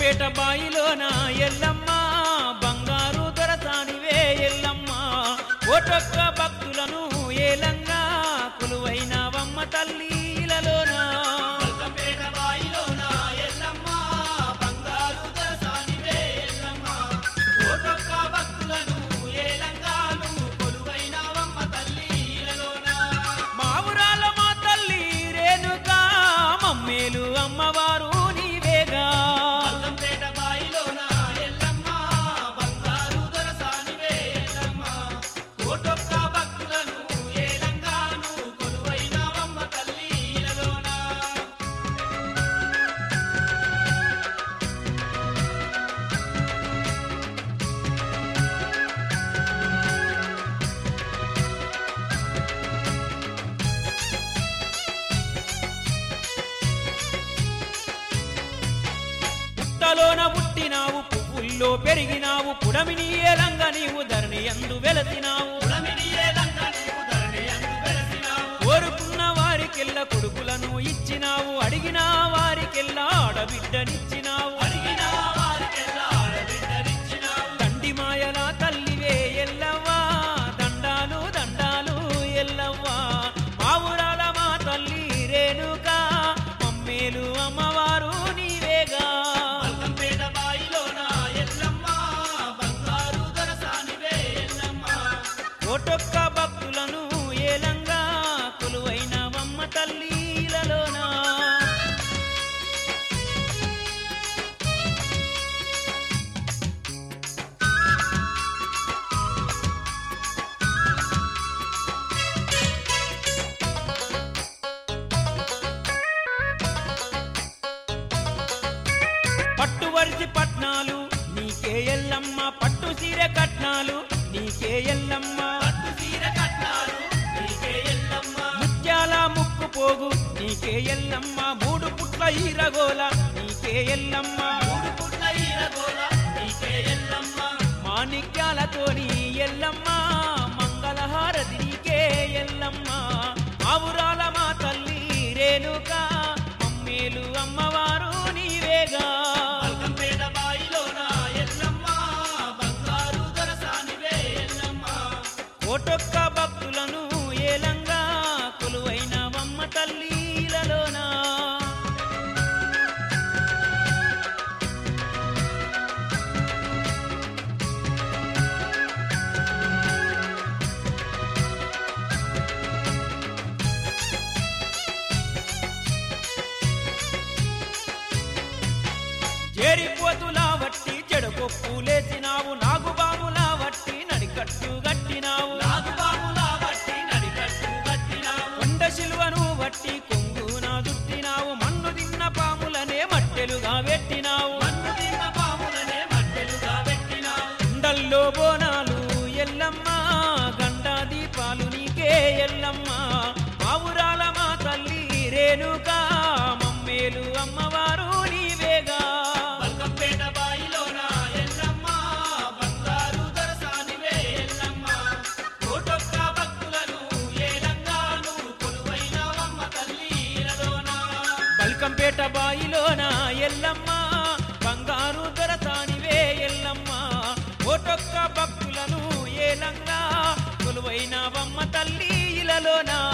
బల్కంపేట బాయిలోన ఎల్లమ్మ బంగారు దొరసానివే ఎల్లమ్మ ఓటొక్క భక్తులను ఏలంగా కొలువైనవమ్మ తల్లిలలోన బల్కంపేట బాయిలోన ఎల్లమ్మ బంగారు దర్శనివే ఎల్లమ్మ కోటొక్క భక్తులను ఏలంగాను కొలువైనవమ్మ తల్లిలలోన మా ఊరాల మా తల్లి రేణుకా మమ్మేలు అమ్మవారు నీవేగా బల్కంపేట బాయిలోన ఎల్లమ్మ బంగారు దర్శనివే ఎల్లమ్మ కోటొక్క భక్తులను ఏలంగాను కొలువైనవమ్మ తల్లిలలోన పుట్టలోన పుట్టినావు పువ్వుల్లో పెరిగినావు పుడమిని ఏలంగా నీవు ధరణి ఎందు వెలసినావు పుడమిని ఏలంగా నీవు ధరణి అందు వెలసినావు. కోరుకున్న వారికెల్ల కొడుకులను ఇచ్చినావు అడిగిన వారికెల్లా ఆడబిడ్డనిచ్చినావు అడిగిన వారికెల్లా ఆడబిడ్డనిచ్చినావు. తండ్రి మాయల తల్లివే ఎల్లవ్వా దండాలు దండాలు ఎల్లవ్వా మా ఊరాల మా తల్లి రేణుకా మమ్మేలు అమ్మవారు నీవేగా బల్కంపేట బాయిలోన ఎల్లమ్మ బంగారు దొరసానివే ఎల్లమ్మ. కోటొక్క భక్తులను ఏలంగా కొలువైనవమ్మ తల్లిలలోనా పట్టు వరిసి పట్నాలు నీకే ఎల్లమ్మ పట్టు సీర కట్నాలు నీకే ఎల్లమ్మ పట్టు చీర కట్నాలు నీకే ఎల్లమ్మ. ముత్యాల ముక్కు పోగు నీకే ఎల్లమ్మ మూడు పుట్ల ఈరగోల నీకే ఎల్లమ్మ మూడు పుట్ల ఈరగోల నీకే ఎల్లమ్మ. మాణిక్యాలతోని ఎల్లమ్మ మంగళహారతి నీకే ఎల్లమ్మ ఆవురాల మా తల్లి రేణుక మమ్మేలు అమ్మవారు నీవేగా బల్కంపేట బాయిలోన ఎల్లమ్మ బంగారు దొరసానివే ఎల్లమ్మ. కోటొక్క భక్తులను ఏలంగా కొలువైనవమ్మ తల్లిలలోనా చేరిపోతులా వట్టి చెడగొప్పులేసినావు నాగుబాములా వట్టి నడికట్టు గట్టినావు నాగుపాములా వట్టి నడికట్టు కట్టినావు. కొండ శిల్వను వట్టి కొంగున దుట్టినావు మన్ను తిన్న పాములనే మట్టెలుగా పెట్టినావు మన్ను తిన్న పాములనే మట్టెలుగా పెట్టినావు. కొండల్లో బోనాలు ఎల్లమ్మ గండ దీపాలు నీకే ఎల్లమ్మ ఆవురాల మా తల్లి రేణుకా మమ్మేలు అమ్మవారు నీవేగా బల్కంపేట బాయిలోన ఎల్లమ్మ బంగారు దొరసానివే ఎల్లమ్మ. కోటొక్క భక్తులను ఏలంగాను కొలువైనవమ్మ తల్లిలలోన. బల్కంపేట బాయిలోన ఎల్లమ్మ బంగారు దొరసానివే ఎల్లమ్మ ఓటొక్క భక్తులను ఏలంగా కొలువైన బొమ్మ తల్లి ఇలలోనా